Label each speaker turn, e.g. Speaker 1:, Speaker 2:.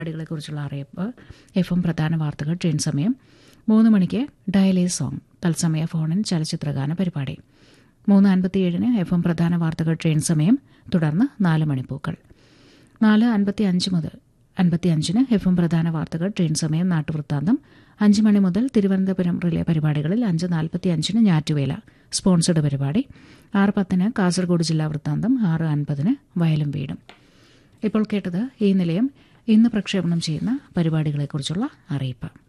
Speaker 1: പരിപാടികളെക്കുറിച്ചുള്ള അറിയിപ്പ് F M പ്രധാന വാർത്തകൾ ട്രെയിൻ സമയം മൂന്ന് മണിക്ക് ഡയലേ സോങ് തത്സമയ ഫോണിൻ ചലച്ചിത്രഗാന പരിപാടി മൂന്ന് അൻപത്തിയേഴിന് എഫ് എം പ്രധാന വാർത്തകൾ ട്രെയിൻ സമയം തുടർന്ന് നാല് മണിപ്പൂക്കൾ നാല് അൻപത്തി അഞ്ച് മുതൽ അൻപത്തി അഞ്ചിന് എഫ് എം പ്രധാന വാർത്തകൾ ട്രെയിൻ സമയം നാട്ടുവൃത്താന്തം അഞ്ച് മണി മുതൽ തിരുവനന്തപുരം റിലേ പരിപാടികളിൽ അഞ്ച് നാൽപ്പത്തി അഞ്ചിന് ഞാറ്റുവേല സ്പോൺസർഡ് പരിപാടി ആറ് പത്തിന് കാസർഗോഡ് ജില്ലാ വൃത്താന്തം ആറ് അൻപതിന് വയലും വീടും ഇപ്പോൾ കേട്ടത് ഈ നിലയം ഇന്ന് പ്രക്ഷേപണം ചെയ്യുന്ന പരിപാടികളെക്കുറിച്ചുള്ള അറിയിപ്പ്